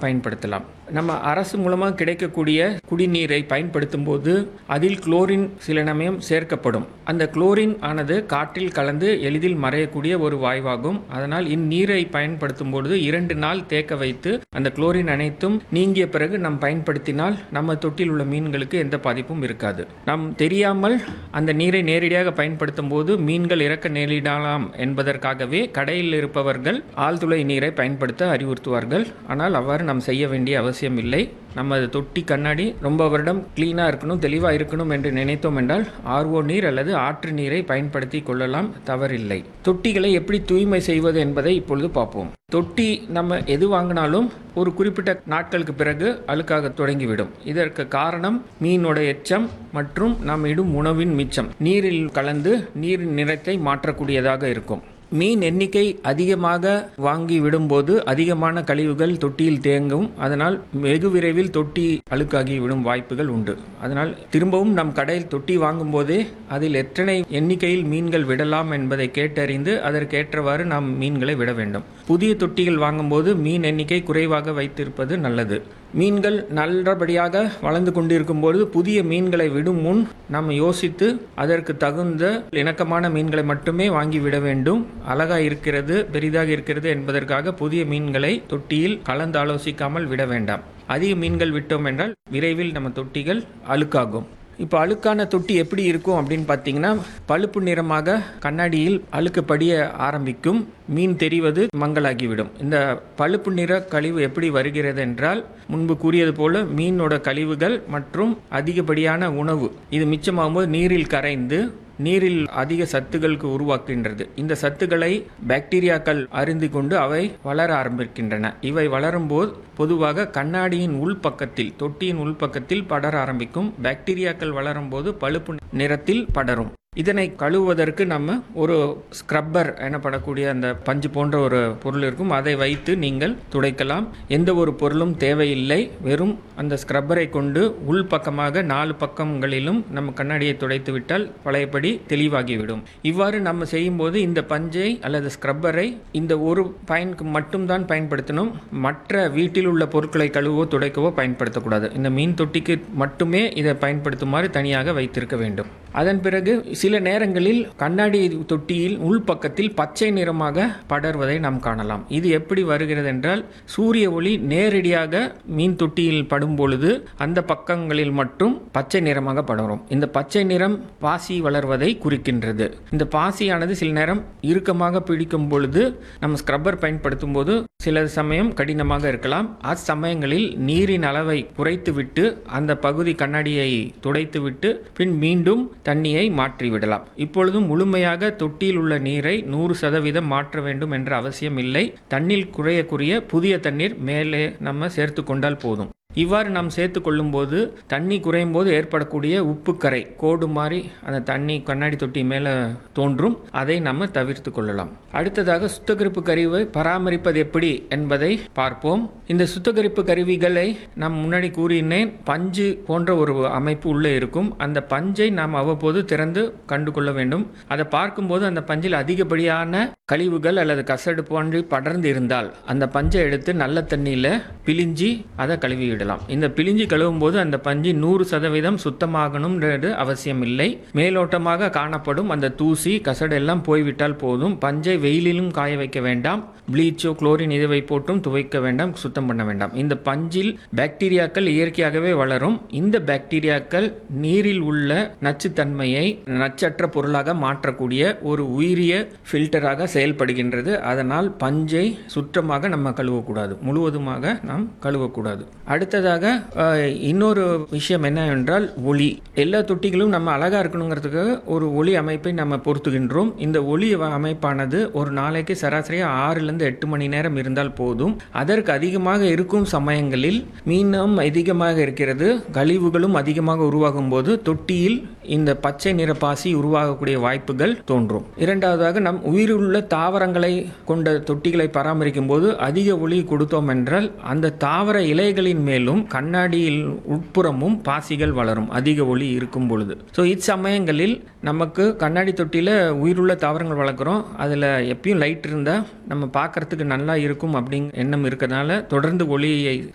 பயன்படுத்தலாம் நம்ம அரசு மூலமாக கிடைக்கக்கூடிய குடிநீரை பயன்படுத்தும் போது அதில் குளோரின் சில சமயம் சேர்க்கப்படும் அந்த குளோரின் ஆனது காற்றில் கலந்து எளிதில் மறையக்கூடிய ஒரு வாயுவாகும் அதனால் இந்நீரை பயன்படுத்தும் பொழுது இரண்டு நாள் தேக்க வைத்து அந்த குளோரின் அனைத்தும் நீங்கிய பிறகு நாம் பயன்படுத்தினால் நம்ம தொட்டில் உள்ள மீன்களுக்கு எந்த பாதிப்பும் இருக்காது நாம் தெரியாமல் அந்த நீரை நேரடியாக பயன்படுத்தும் போது மீன்கள் இறக்க நேரிடலாம் என்பதற்காகவே கடையில் இருப்பவர்கள் ஆழ்துளை நீரை பயன்படுத்த அறிவுறுத்துவார்கள் ஆனால் அவ்வாறு நாம் செய்ய வேண்டிய அவசியம் இல்லை நம்ம தொட்டி கண்ணாடி ரொம்ப வருடம் க்ளீனாக இருக்கணும் தெளிவாக இருக்கணும் என்று நினைத்தோம் என்றால் ஆர்ஓ நீர் அல்லது ஆற்று நீரை பயன்படுத்தி கொள்ளலாம் தவறில்லை தொட்டிகளை எப்படி தூய்மை செய்வது என்பதை இப்பொழுது பார்ப்போம் தொட்டி நம்ம எது வாங்கினாலும் ஒரு குறிப்பிட்ட நாட்களுக்கு பிறகு அழுக்காக தொடங்கிவிடும் இதற்கு காரணம் மீனோட எச்சம் மற்றும் நாம் இடும் உணவின் மிச்சம் நீரில் கலந்து நீரின் நிறத்தை மாற்றக்கூடியதாக இருக்கும் மீன் எண்ணிக்கை அதிகமாக வாங்கி விடும்போது அதிகமான கழிவுகள் தொட்டியில் தேங்கும் அதனால் வெகு விரைவில் தொட்டி அழுக்காகி விடும் வாய்ப்புகள் உண்டு அதனால் திரும்பவும் நம் கடையில் தொட்டி வாங்கும் போதே அதில் எத்தனை எண்ணிக்கையில் மீன்கள் விடலாம் என்பதை கேட்டறிந்து அதற்கேற்றவாறு நாம் மீன்களை விட வேண்டும் புதிய தொட்டிகள் வாங்கும்போது மீன் எண்ணிக்கை குறைவாக வைத்திருப்பது நல்லது மீன்கள் நல்லபடியாக வளர்ந்து கொண்டிருக்கும் பொழுது புதிய மீன்களை விடும் முன் நாம் யோசித்து அதற்கு தகுந்த இணக்கமான மீன்களை மட்டுமே வாங்கி விட வேண்டும் அழகா இருக்கிறது பெரிதாக இருக்கிறது என்பதற்காக புதிய மீன்களை தொட்டியில் கலந்து ஆலோசிக்காமல் விட வேண்டாம் அதிக மீன்கள் விட்டோம் என்றால் விரைவில் நம்ம தொட்டிகள் அழுக்காகும் இப்போ அழுக்கான தொட்டி எப்படி இருக்கும் அப்படின்னு பார்த்தீங்கன்னா பழுப்பு நிறமாக கண்ணாடியில் அழுக்கு படிய ஆரம்பிக்கும் மீன் தெரிவது மங்களாகிவிடும் இந்த பழுப்பு நிற கழிவு எப்படி வருகிறது என்றால் முன்பு கூறியது போல மீனோட கழிவுகள் மற்றும் அதிகப்படியான உணவு இது மிச்சமாகும்போது நீரில் கரைந்து நீரில் அதிக சத்துக்களுக்கு உருவாக்குகின்றது இந்த சத்துக்களை பாக்டீரியாக்கள் அறிந்து கொண்டு அவை வளர ஆரம்பிக்கின்றன இவை வளரும்போது பொதுவாக கண்ணாடியின் உள்பக்கத்தில் தொட்டியின் உள்பக்கத்தில் படர ஆரம்பிக்கும் பாக்டீரியாக்கள் வளரும்போது பழுப்பு நிறத்தில் படரும் இதனை கழுவுவதற்கு நம்ம ஒரு ஸ்க்ரப்பர் எனப்படக்கூடிய அந்த பஞ்சு போன்ற ஒரு பொருள் இருக்கும் அதை வைத்து நீங்கள் துடைக்கலாம் எந்த ஒரு பொருளும் தேவையில்லை வெறும் அந்த ஸ்க்ரப்பரை கொண்டு உள் பக்கமாக நாலு பக்கங்களிலும் நம்ம கண்ணாடியை துடைத்து விட்டால் பழையபடி தெளிவாகிவிடும் இவ்வாறு நம்ம செய்யும்போது இந்த பஞ்சை அல்லது ஸ்க்ரப்பரை இந்த ஒரு பயனுக்கு மட்டும்தான் பயன்படுத்தணும் மற்ற வீட்டில் உள்ள பொருட்களை கழுவோ துடைக்கவோ பயன்படுத்தக்கூடாது இந்த மீன் தொட்டிக்கு மட்டுமே இதை பயன்படுத்துமாறு தனியாக வைத்திருக்க வேண்டும் அதன் பிறகு சில நேரங்களில் கண்ணாடி தொட்டியில் உள்பக்கத்தில் பச்சை நிறமாக படர்வதை நாம் காணலாம் இது எப்படி வருகிறது என்றால் சூரிய ஒளி நேரடியாக மீன் தொட்டியில் படும் பொழுது அந்த பக்கங்களில் மட்டும் பச்சை நிறமாக படரும் இந்த பச்சை நிறம் பாசி வளர்வதை குறிக்கின்றது இந்த பாசியானது சில நேரம் இறுக்கமாக பிடிக்கும் பொழுது நம்ம ஸ்க்ரப்பர் பயன்படுத்தும் போது சில சமயம் கடினமாக இருக்கலாம் அச்சமயங்களில் நீரின் அளவை குறைத்துவிட்டு அந்த பகுதி கண்ணாடியை துடைத்துவிட்டு பின் மீண்டும் தண்ணியை மாற்றிவிடலாம் இப்பொழுது முழுமையாக தொட்டியில் உள்ள நீரை நூறு சதவீதம் மாற்ற வேண்டும் என்ற அவசியம் இல்லை தண்ணீர் குறையக்குரிய புதிய தண்ணீர் மேலே நம்ம சேர்த்து கொண்டால் போதும் இவ்வாறு நாம் சேர்த்து கொள்ளும்போது தண்ணி குறையும் போது ஏற்படக்கூடிய உப்புக்கரை கோடு மாதிரி அந்த தண்ணி கண்ணாடி தொட்டி மேலே தோன்றும் அதை நம்ம தவிர்த்து கொள்ளலாம் அடுத்ததாக சுத்தகரிப்பு கருவியை பராமரிப்பது எப்படி என்பதை பார்ப்போம் இந்த சுத்தகரிப்பு கருவிகளை நாம் முன்னாடி கூறினேன் பஞ்சு போன்ற ஒரு அமைப்பு உள்ளே இருக்கும் அந்த பஞ்சை நாம் அவ்வப்போது திறந்து கண்டு கொள்ள வேண்டும் அதை பார்க்கும்போது அந்த பஞ்சில் அதிகப்படியான கழிவுகள் அல்லது கசடு போன்று படர்ந்து இருந்தால் அந்த பஞ்சை எடுத்து நல்ல தண்ணியில் பிழிஞ்சி அதை கழுவிவிடலாம் இந்த பிழிஞ்சு கழுவும் போது அந்த பஞ்சு நூறு சதவீதம் சுத்தமாகணும்ன்றது அவசியம் இல்லை மேலோட்டமாக காணப்படும் அந்த தூசி கசடு எல்லாம் போய்விட்டால் போதும் பஞ்சை வெயிலிலும் காய வைக்க வேண்டாம் ப்ளீச்சோ குளோரின் இதுவை போட்டும் துவைக்க வேண்டாம் சுத்தம் பண்ண வேண்டாம் இந்த பஞ்சில் பாக்டீரியாக்கள் இயற்கையாகவே வளரும் இந்த பாக்டீரியாக்கள் நீரில் உள்ள நச்சுத்தன்மையை நச்சற்ற பொருளாக மாற்றக்கூடிய ஒரு உயிரிய ஃபில்டராக செயல்படுகின்றது அதனால் பஞ்சை சுற்றமாக நம்ம கழுவக்கூடாது முழுவதுமாக நாம் கழுவக்கூடாது அடுத்ததாக அஹ், இன்னொரு விஷயம் என்ன என்றால் ஒளி எல்லா தொட்டிகளும் நம்ம அழகா இருக்கணுங்கிறதுக்காக ஒரு ஒளி அமைப்பை நம்ம பொருத்துகின்றோம் இந்த ஒளி வ- அமைப்பானது ஒரு நாளைக்கு சராசரியாக ஆறிலிருந்து எட்டு மணி நேரம் இருந்தால் போதும் அதற்கு அதிகமாக இருக்கும் சமயங்களில் மீனும் அதிகமாக இருக்கிறது கழிவுகளும் அதிகமாக உருவாகும் போது தொட்டியில் இந்த பச்சை நிற பாசி உருவாகக்கூடிய வாய்ப்புகள் தோன்றும் இரண்டாவதாக நம் உயிருள்ள தாவரங்களை கொண்ட தொட்டிகளை பராமரிக்கும் போது அதிக ஒளி கொடுத்தோம் என்றால் அந்த தாவர இலைகளின் மேலும் கண்ணாடியில் உட்புறமும் பாசிகள் வளரும் அதிக ஒளி இருக்கும் பொழுது ஸோ இச்சமயங்களில் நமக்கு கண்ணாடி தொட்டியில் உயிருள்ள தாவரங்கள் வளர்க்குறோம் அதில் எப்பயும் லைட் இருந்தால் நம்ம பார்க்கறதுக்கு நல்லா இருக்கும் அப்படிங்க எண்ணம் இருக்கிறதுனால தொடர்ந்து ஒளியை